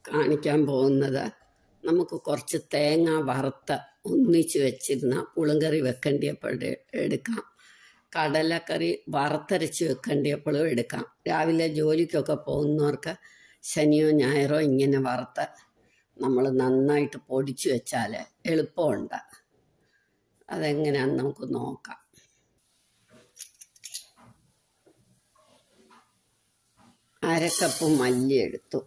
കാണിക്കാൻ പോകുന്നത് നമുക്ക് കുറച്ച് തേങ്ങ വറുത്ത് ഒന്നിച്ച് വെച്ചിരുന്ന പുളിങ്കറി വെക്കേണ്ടിയപ്പോഴും എടുക്കാം കടലക്കറി വറുത്തരച്ച് വെക്കേണ്ടിയപ്പോഴും എടുക്കാം രാവിലെ ജോലിക്കൊക്കെ പോകുന്നവർക്ക് ശനിയോ ഞായറോ ഇങ്ങനെ വറുത്ത് നമ്മൾ നന്നായിട്ട് പൊടിച്ചു വെച്ചാൽ എളുപ്പമുണ്ട് അതെങ്ങനെയാണെന്ന് നമുക്ക് നോക്കാം അരക്കപ്പ് മല്ലി എടുത്തു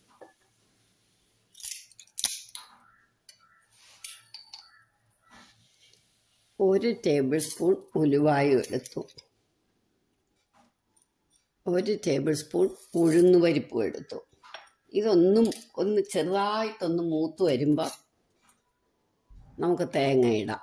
ഒരു ടേബിൾ സ്പൂൺ ഉലുവായും എടുത്തു ഒരു ടേബിൾ സ്പൂൺ ഉഴുന്നുപരിപ്പും എടുത്തു ഇതൊന്നും ഒന്ന് ചെറുതായിട്ടൊന്ന് മൂത്ത് വരുമ്പോൾ നമുക്ക് തേങ്ങ ഇടാം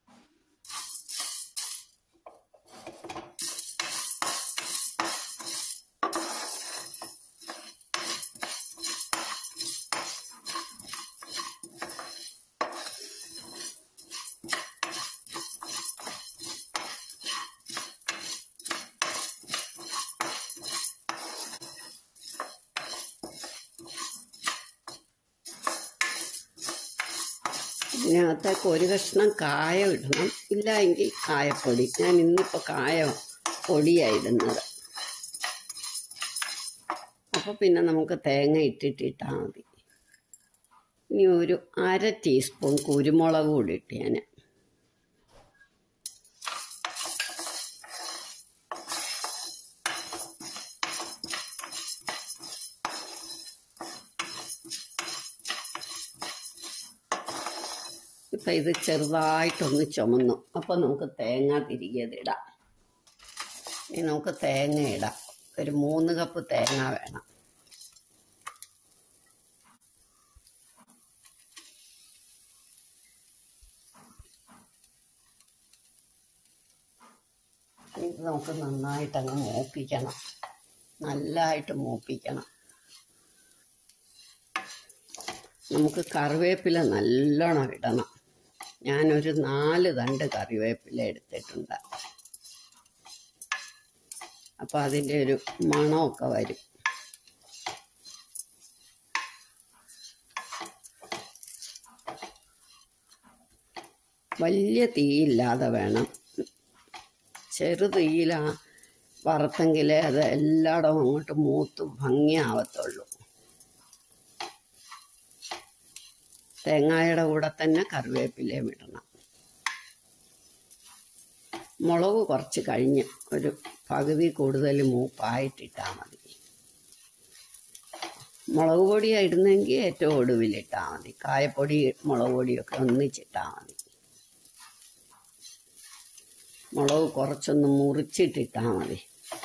ഇതിനകത്തേക്ക് ഒരു കഷ്ണം കായം ഇടണം ഇല്ല എങ്കിൽ കായപ്പൊടി ഞാൻ ഇന്നിപ്പോൾ കായ പൊടിയാണ് ഇടുന്നത് അപ്പോൾ പിന്നെ നമുക്ക് തേങ്ങ ഇട്ടിട്ടിട്ടാൽ മതി ഇനി ഒരു അര ടീസ്പൂൺ കുരുമുളക് കൂടി ഇട്ട് ഞാൻ ഇപ്പം ഇത് ചെറുതായിട്ടൊന്ന് ചുമന്നു അപ്പോൾ നമുക്ക് തേങ്ങ തിരികെ ഇടാം ഇനി നമുക്ക് തേങ്ങ ഇടാം ഒരു മൂന്ന് കപ്പ് തേങ്ങ വേണം ഇത് നമുക്ക് നന്നായിട്ടങ്ങ് മൂപ്പിക്കണം നല്ലതായിട്ട് മൂപ്പിക്കണം നമുക്ക് കറിവേപ്പില നല്ലോണം ഇടണം ഞാനൊരു നാല് തണ്ട് കറിവേപ്പില എടുത്തിട്ടുണ്ട് അപ്പോൾ അതിൻ്റെ ഒരു മണമൊക്കെ വരും വലിയ തീയില്ലാതെ വേണം ചെറു തീയിലാ വറുത്തെങ്കിലേ അത് എല്ലായിടവും അങ്ങോട്ട് മൂത്ത് ഭംഗിയാവത്തുള്ളൂ തേങ്ങായുടെ കൂടെ തന്നെ കറിവേപ്പിലയും ഇടണം മുളക് കുറച്ച് കഴിഞ്ഞ് ഒരു പകുതി കൂടുതൽ മൂപ്പായിട്ടിട്ടാൽ മതി മുളക് പൊടിയാണ് ഇടുന്നെങ്കിൽ ഏറ്റവും ഒടുവിലിട്ടാൽ മതി കായപ്പൊടി മുളക് പൊടിയൊക്കെ ഒന്നിച്ചിട്ടാൽ മതി മുളക് കുറച്ചൊന്ന് മുറിച്ചിട്ടിട്ടാൽ മതി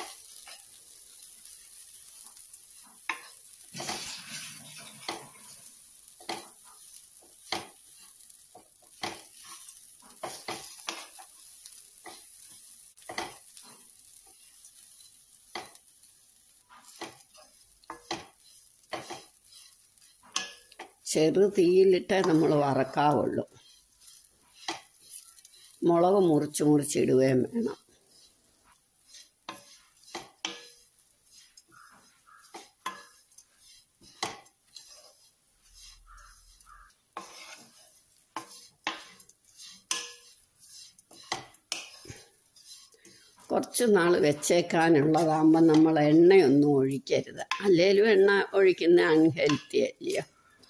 ചെറു തീയിലിട്ടേ നമ്മൾ വറക്കാവുള്ളൂ മുളക് മുറിച്ച് മുറിച്ചിടുകയും വേണം കുറച്ച് നാൾ വെച്ചേക്കാനുള്ളതാകുമ്പോൾ നമ്മൾ എണ്ണയൊന്നും ഒഴിക്കരുത് അല്ലേലും എണ്ണ ഒഴിക്കുന്ന അൺഹെൽത്തി അല്ലയോ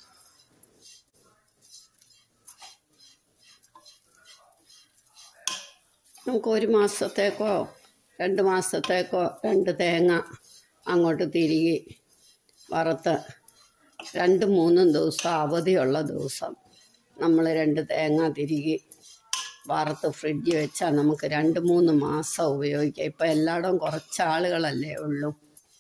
നമുക്ക് ഒരു മാസത്തേക്കോ രണ്ട് മാസത്തേക്കോ രണ്ട് തേങ്ങ അങ്ങോട്ട് തിരികെ വറുത്ത് രണ്ട് മൂന്നും ദിവസം അവധിയുള്ള ദിവസം നമ്മൾ രണ്ട് തേങ്ങ തിരികെ വറുത്ത് ഫ്രിഡ്ജിൽ വെച്ചാൽ നമുക്ക് രണ്ട് മൂന്ന് മാസം ഉപയോഗിക്കാം ഇപ്പം എല്ലായിടവും കുറച്ച് ആളുകളല്ലേ ഉള്ളൂ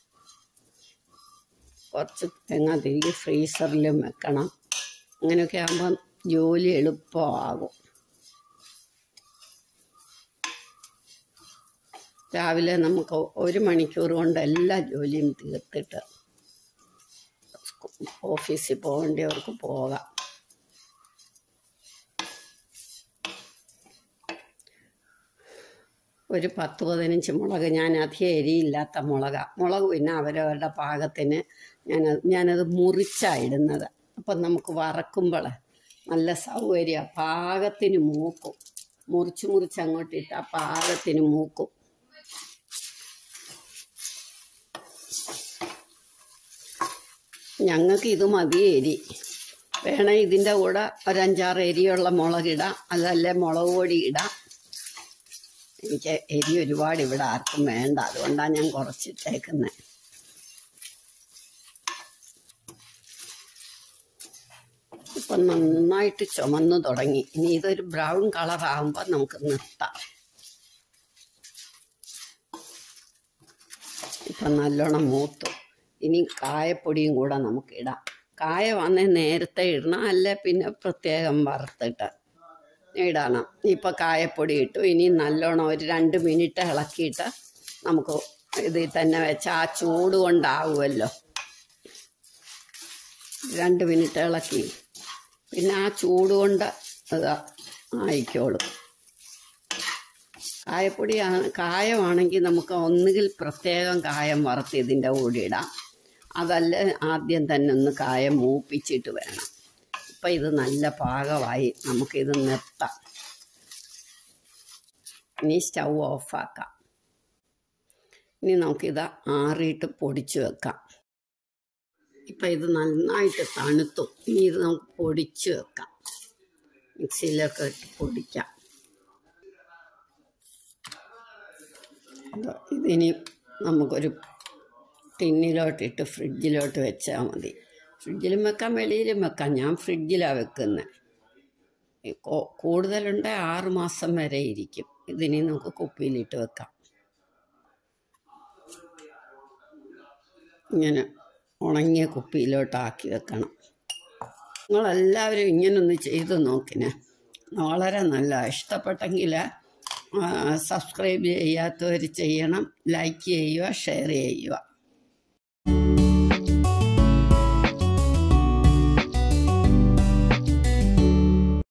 കുറച്ച് തേങ്ങ തിരികെ ഫ്രീസറിലും വെക്കണം അങ്ങനെയൊക്കെ ആകുമ്പം ജോലി എളുപ്പമാകും രാവിലെ നമുക്ക് ഒരു മണിക്കൂർ കൊണ്ട് എല്ലാ ജോലിയും തീർത്തിട്ട് ഓഫീസിൽ പോകേണ്ടവർക്ക് പോകാം ഒരു പത്ത് പതിനഞ്ച് മുളക് ഞാൻ അധികം എരിയില്ലാത്ത മുളക മുളക് പിന്നെ അവരവരുടെ പാകത്തിന് ഞാൻ ഞാനത് മുറിച്ചാണ് ഇടുന്നത് അപ്പം നമുക്ക് വറക്കുമ്പോൾ നല്ല സൗകര്യം പാകത്തിന് മൂക്കും മുറിച്ച് മുറിച്ച് അങ്ങോട്ട് ഇട്ടാൽ പാകത്തിന് മൂക്കും ഞങ്ങൾക്ക് ഇത് മതി എരി വേണേ ഇതിൻ്റെ കൂടെ ഒരു അഞ്ചാറ് എരിയുള്ള മുളകിടാം അതല്ലേ മുളക് പൊടി ഇടാം എനിക്ക് എരി ഒരുപാട് ഇവിടെ ആർക്കും വേണ്ട അതുകൊണ്ടാണ് ഞാൻ കുറച്ചിട്ടേക്കുന്നത് ഇപ്പം നന്നായിട്ട് ചുമന്ന് തുടങ്ങി ഇനി ഇതൊരു ബ്രൗൺ കളർ ആകുമ്പോൾ നമുക്ക് നിർത്താം ഇപ്പം നല്ലോണം മൂത്തു ഇനി കായപ്പൊടിയും കൂടെ നമുക്ക് ഇടാം കായ വന്നേ നേരത്തെ ഇടണം അല്ലെ പിന്നെ പ്രത്യേകം വറുത്തിട്ട് ഇടണം ഇപ്പം കായപ്പൊടി ഇട്ടു ഇനി നല്ലോണം ഒരു രണ്ട് മിനിറ്റ് ഇളക്കിയിട്ട് നമുക്ക് ഇതിൽ തന്നെ വെച്ച് ആ ചൂട് കൊണ്ടാവുമല്ലോ രണ്ട് മിനിറ്റ് ഇളക്കി പിന്നെ ആ ചൂട് കൊണ്ട് അത് ആയിക്കോളും കായപ്പൊടിയാണ് കായമാണെങ്കിൽ നമുക്ക് ഒന്നുകിൽ പ്രത്യേകം കായം വറുത്ത് ഇതിൻ്റെ കൂടെ ഇടാം അതല്ല ആദ്യം തന്നെ ഒന്ന് കായം മൂപ്പിച്ചിട്ട് വേണം ഇപ്പം ഇത് നല്ല പാകമായി നമുക്കിത് നിർത്താം ഇനി സ്റ്റൗ ഓഫാക്കാം ഇനി നമുക്കിത് ആറിയിട്ട് പൊടിച്ച് വെക്കാം ഇപ്പം ഇത് നന്നായിട്ട് തണുത്തു ഇനി ഇത് നമുക്ക് പൊടിച്ച് വെക്കാം മിക്സിയിലൊക്കെ ഇട്ട് പൊടിക്കാം അപ്പോൾ ഇതിനി നമുക്കൊരു ടിന്നിലോട്ടിട്ട് ഫ്രിഡ്ജിലോട്ട് വെച്ചാൽ മതി ഫ്രിഡ്ജിലും വെക്കാം വെളിയിലും വെക്കാം ഞാൻ ഫ്രിഡ്ജിലാണ് വെക്കുന്നത് കൂടുതലുണ്ട് ആറ് മാസം വരെ ഇരിക്കും ഇതിനി നമുക്ക് കുപ്പിയിലിട്ട് വെക്കാം ഇങ്ങനെ ഉണങ്ങിയ കുപ്പിയിലോട്ടാക്കി വെക്കണം നിങ്ങളെല്ലാവരും ഇങ്ങനൊന്ന് ചെയ്ത് നോക്കിനെ വളരെ നല്ല ഇഷ്ടപ്പെട്ടെങ്കിൽ സബ്സ്ക്രൈബ് ചെയ്യാത്തവർ ചെയ്യണം ലൈക്ക് ചെയ്യുക ഷെയർ ചെയ്യുക